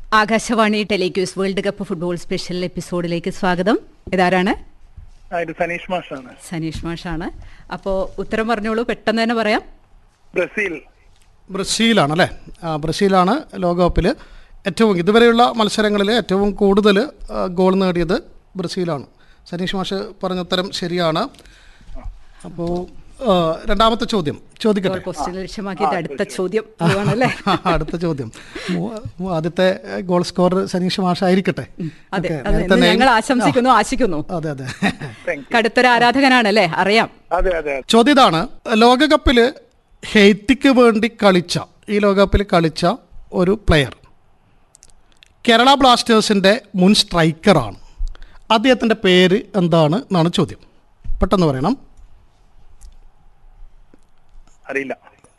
Akashvani telequiz world cup football special എപ്പിസോഡിലേക്ക് സ്വാഗതം ഇതാരാണ് ആ ഇത് സനീഷ് മാഷാണ് സനീഷ് മാഷാണ് അപ്പോൾ ഉത്തരം പറഞ്ഞോളൂ പെട്ടെന്ന് തന്നെ പറയാം ബ്രസീൽ ബ്രസീലാണ് അല്ലേ ആ, ബ്രസീലാണ് ലോകകപ്പിൽ ഏറ്റവും ഇതുവരെയുള്ള മത്സരങ്ങളിൽ ഏറ്റവും കൂടുതൽ ആ, ഗോൾ നേടിയത് ബ്രസീലാണ് സനീഷ് മാഷ് പറഞ്ഞ ഉത്തരം ശരിയാണ് അപ്പോൾ ആ, രണ്ടാമത്തെ ചോദ്യം ചോദിക്കട്ടെ പോസ്റ്റിനെ ലക്ഷ്യമാക്കിയിട്ട് അടുത്ത ചോദ്യം ആണല്ലേ അടുത്ത ചോദ്യം മൂ- മൂ- ആദ്യത്തെ ഗോൾ സ്കോറർ സനീഷ് മാഷ് ആയിരിക്കട്ടെ അതെ ഓക്കേ, അതെ നേരത്തെ എന്ന് name- ഞങ്ങൾ ആശംസിക്കുന്നു ആശിക്കുന്നു അതെ അതെ താങ്ക് യു കടുത്തൊരു ആരാധകനാണല്ലേ അറിയാം അതെ അതെ അതെ. ചോദ്യം ഇതാണ് ലോകകപ്പിൽ ഹെയ്ത്തിക്ക് വേണ്ടി കളിച്ച ഈ ലോകകപ്പിൽ കളിച്ച ഒരു പ്ലെയർ കേരള ബ്ലാസ്റ്റേഴ്സിൻ്റെ മുൻ സ്ട്രൈക്കറാണ് അദ്ദേഹത്തിൻ്റെ പേര് എന്താണ് എന്നാണ് ചോദ്യം പെട്ടെന്ന് പറയണം അറിയില്ല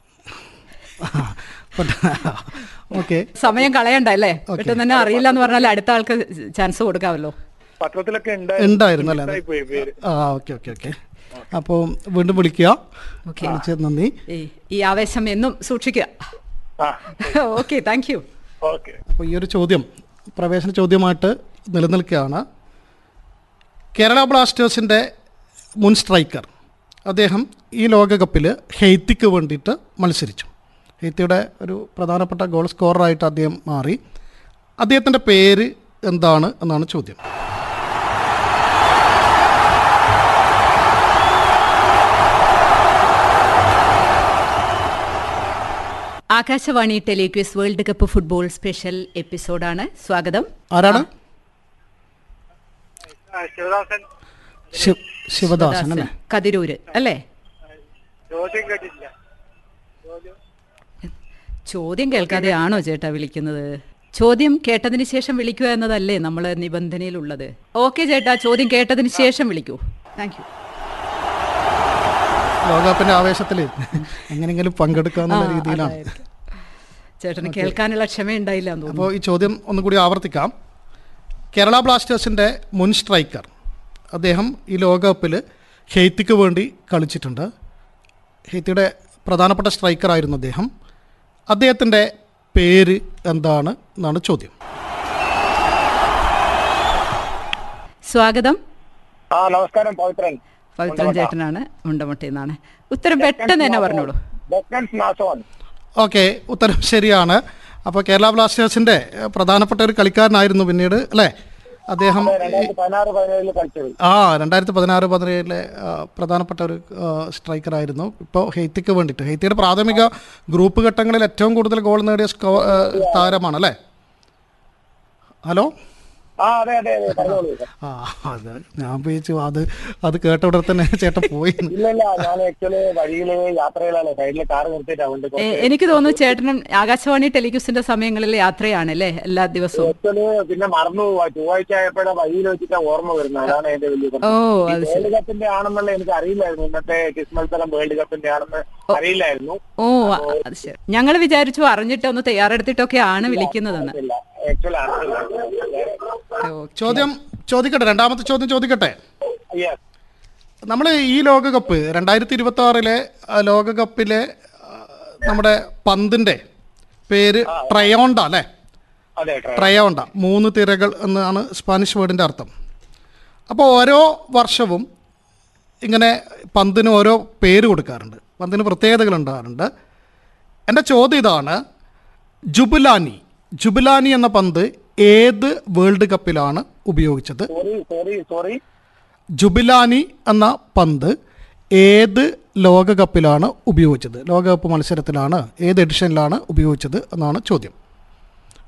ഓക്കെ സമയം കളയണ്ട അല്ലേ പെട്ടെന്ന് തന്നെ അറിയില്ല എന്ന് പറഞ്ഞാൽ അടുത്ത ആൾക്ക് ചാൻസ് കൊടുക്കാമല്ലോ പത്രത്തിലൊക്കെ ഉണ്ടായിരുന്നു അല്ലേ മിസ്സായി പോയി പേര് ആ ഓക്കെ ഓക്കെ ഓക്കെ അപ്പോൾ വീണ്ടും വിളിക്കുക ഓക്കെ വിളിച്ചത് നന്ദി ഈ- ഈ ആവേശം എന്നും സൂക്ഷിക്കുക ആ ഓക്കെ താങ്ക് യു ഓക്കെ അപ്പോൾ ഈ ഒരു ചോദ്യം പ്രവേശന ചോദ്യമായിട്ട് നിലനിൽക്കുകയാണ് കേരള ബ്ലാസ്റ്റേഴ്സിൻ്റെ മുൻ സ്ട്രൈക്കർ അദ്ദേഹം ഈ ലോകകപ്പിൽ ഹെയ്ത്തിക്ക് വേണ്ടിയിട്ട് മത്സരിച്ചു ഹെയ്ത്തിയുടെ ഒരു പ്രധാനപ്പെട്ട ഗോൾ സ്കോററായിട്ട് അദ്ദേഹം മാറി അദ്ദേഹത്തിൻ്റെ പേര് എന്താണ് എന്നാണ് ചോദ്യം Akashvani telequiz world cup football special എപ്പിസോഡാണ് സ്വാഗതം ആരാണ് ശിവദാസൻ ശിവ് ശിവദാസൻ അല്ലേ കതിരൂര് അല്ലേ ചോദ്യം കേട്ടില്ല ചോദ്യം കേൾക്കാതെ ആണോ ചേട്ടാ വിളിക്കുന്നത് ചോദ്യം കേട്ടതിന് ശേഷം വിളിക്കുക എന്നതല്ലേ നമ്മൾ നിബന്ധനയിലുള്ളത് ഓക്കെ ചേട്ടാ ചോദ്യം കേട്ടതിന് ശേഷം വിളിക്കൂ താങ്ക് യു ലോകകപ്പിൻ്റെ ആവേശത്തിൽ എങ്ങനെയെങ്കിലും പങ്കെടുക്കുക എന്നുള്ള രീതിയിലാണ് ചേട്ടന് കേൾക്കാനുള്ള ക്ഷമയുണ്ടായില്ല എന്ന് തോന്നുന്നു അപ്പോൾ ഈ ചോദ്യം ഒന്നുകൂടി ആവർത്തിക്കാം കേരള ബ്ലാസ്റ്റേഴ്സിൻ്റെ മുൻ സ്ട്രൈക്കർ അദ്ദേഹം ഈ ലോകകപ്പിൽ ഹെയ്ത്തിക്ക് വേണ്ടി കളിച്ചിട്ടുണ്ട് ഹെയ്ത്തിയുടെ പ്രധാനപ്പെട്ട സ്ട്രൈക്കറായിരുന്നു അദ്ദേഹം അദ്ദേഹത്തിൻ്റെ പേര് എന്താണ് എന്നാണ് ചോദ്യം സ്വാഗതം ആ നമസ്കാരം പവിത്രൻ പവിത്രൻ ചേട്ടനാണ് മുണ്ടമുട്ടിൽ നിന്നാണ് ഉത്തരം പെട്ടെന്ന് തന്നെ പറഞ്ഞോളൂ ഡെക്കൻസ് നാസോൺ ഓക്കെ ഉത്തരം ശരിയാണ് അപ്പോൾ കേരള ബ്ലാസ്റ്റേഴ്സിൻ്റെ ഏഹ്, പ്രധാനപ്പെട്ട ഒരു കളിക്കാരനായിരുന്നു പിന്നീട് അല്ലേ അദ്ദേഹം ഈ- രണ്ടായിരത്തി പതിനാറ് പതിനേഴില് കളിച്ചത് ആ രണ്ടായിരത്തി പതിനാറ് പതിനേഴിലെ ആ, പ്രധാനപ്പെട്ട ഒരു സ്ട്രൈക്കറായിരുന്നു ഇപ്പോൾ ഹെയ്ത്തിക്ക് വേണ്ടിയിട്ട് ഹെയ്ത്തിയുടെ പ്രാഥമിക ഗ്രൂപ്പ് ഘട്ടങ്ങളിൽ ഏറ്റവും കൂടുതൽ ഗോൾ നേടിയ സ്കോ ആ, താരമാണ് അല്ലേ ഹലോ ആ അതെ അതെ അതെ പറഞ്ഞോളൂ ആ അത് ഞാൻ ഉപയോഗിച്ചു അത് അത് കേട്ട ഉടനെ തന്നെ ചേട്ടൻ പോയി ഇല്ല ഇല്ല ഞാൻ ആക്ച്വലി വഴിയില് യാത്രയിലാണ് സൈഡില് കാർ നിർത്തിയിട്ട് അതുകൊണ്ട് എ- എനിക്ക് തോന്നുന്നു ചേട്ടനും ആകാശവാണി ടെലിക്യൂസിന്റെ സമയങ്ങളിൽ യാത്രയാണല്ലേ എല്ലാ ദിവസവും ആക്ച്വലി പിന്നെ മറന്നു പോവാ ചൊവ്വാഴ്ച ആയപ്പോഴാ വഴിയിൽ വെച്ചിട്ടാ ഓർമ്മ വരുന്നത് അതാണ് എന്റെ വലിയ ഓ പ്രശ്നം. ഈ അത് ശരി വേൾഡ് കപ്പിന്റെ ആണെന്നുള്ള എനിക്ക് അറിയില്ലായിരുന്നു ഇന്നത്തെ കിസ് മത്സരം വേൾഡ് കപ്പിന്റെ ആണെന്ന് അറിയില്ലായിരുന്നു ഓ അത് ശരി ഞങ്ങൾ വിചാരിച്ചു അറിഞ്ഞിട്ട് ഒന്ന് തയ്യാറെടുത്തിട്ടൊക്കെ ആണ് വിളിക്കുന്നതെന്ന് ഇല്ല ആക്ച്വലി അറിയില്ല ഓ, ചോദ്യം ചോദിക്കട്ടെ രണ്ടാമത്തെ ചോദ്യം ചോദിക്കട്ടെ യെസ് നമ്മൾ ഈ ലോകകപ്പ് രണ്ടായിരത്തി ഇരുപത്തി ആറിലെ ലോകകപ്പിലെ ആ, നമ്മുടെ പന്തിൻ്റെ പേര് ട്രയോണ്ട അല്ലേ അതെ ട്രൈ ട്രയോണ്ട മൂന്ന് തിരകൾ എന്നാണ് സ്പാനിഷ് വേർഡിൻ്റെ അർത്ഥം അപ്പോൾ ഓരോ വർഷവും ഇങ്ങനെ പന്തിന് ഓരോ പേര് കൊടുക്കാറുണ്ട് പന്തിന് പ്രത്യേകതകൾ ഉണ്ടാകാറുണ്ട് എൻ്റെ ചോദ്യം ഇതാണ് ജുബുലാനി ജുബുലാനി എന്ന പന്ത് ഏത് വേൾഡ് കപ്പിലാണ് ഉപയോഗിച്ചത് സോറി സോറി സോറി ജുബിലാനി എന്ന പന്ത് ഏത് ലോകകപ്പിലാണ് ഉപയോഗിച്ചത് ലോകകപ്പ് മത്സരത്തിലാണ് ഏത് എഡിഷനിലാണ് ഉപയോഗിച്ചത് എന്നാണ് ചോദ്യം